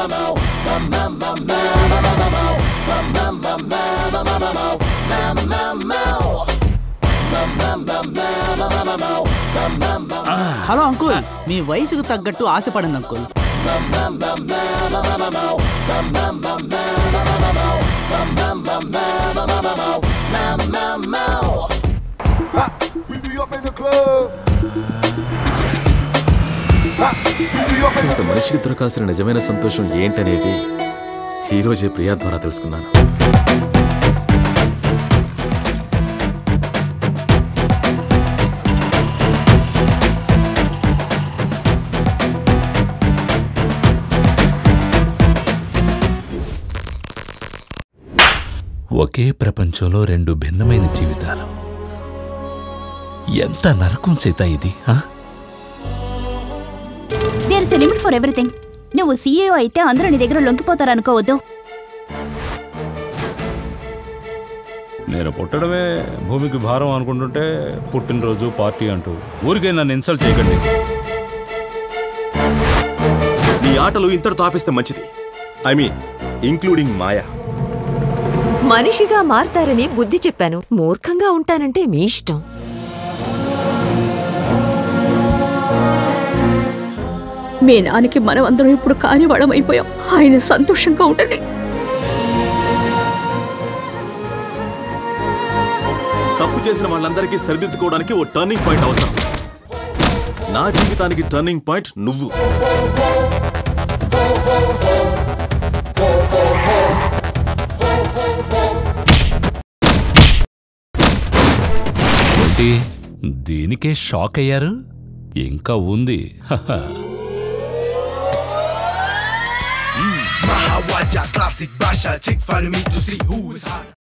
Hello uncle మీ వయసుకు తగ్గట్టు ఆశపడండి uncle We be up in the club. Ha, we be up in the ఒక మనిషికి దొరకాల్సిన నిజమైన సంతోషం ఏంటనేది ఈ రోజే ప్రియా ద్వారా తెలుసుకున్నాను ఒకే ప్రపంచంలో రెండు భిన్నమైన జీవితాలు ఎంత నరకం సీత ఇది ఆ? There is limit for everything నువ్వు సీఏఓ అయితే అందరూ నీ దగ్గర లొంగిపోతారనుకోవద్దు నేను పుట్టడమే భూమికి భారం అనుకుంటుంటే పుట్టినరోజు పార్టీ అంటూ ఊరికే నన్ను ఇన్సల్ట్ చేయకండి నీ ఆటలు ఇంతటితో ఆపిస్తే మంచిది ఐ మీన్ ఇంక్లూడింగ్ మాయా మనిషిగా మారతారని బుద్ధి చెప్పాను మూర్ఖంగా ఉంటానంటే మీ ఇష్టం మీ నాన్నకి మనం అందరం ఇప్పుడు కాని అయిపోయాం ఆయన సంతోషంగా ఉండండి తప్పు చేసిన వాళ్ళందరికీ సరిదిద్దుకోవడానికి ఓ టర్నింగ్ పాయింట్ అవసరం నా జీవితానికి టర్నింగ్ పాయింట్ నువ్వు ఏంటి దీనికే షాక్ అయ్యారు ఇంకా ఉంది హహ. Mahawaja classic basha chick follow me to see who is hot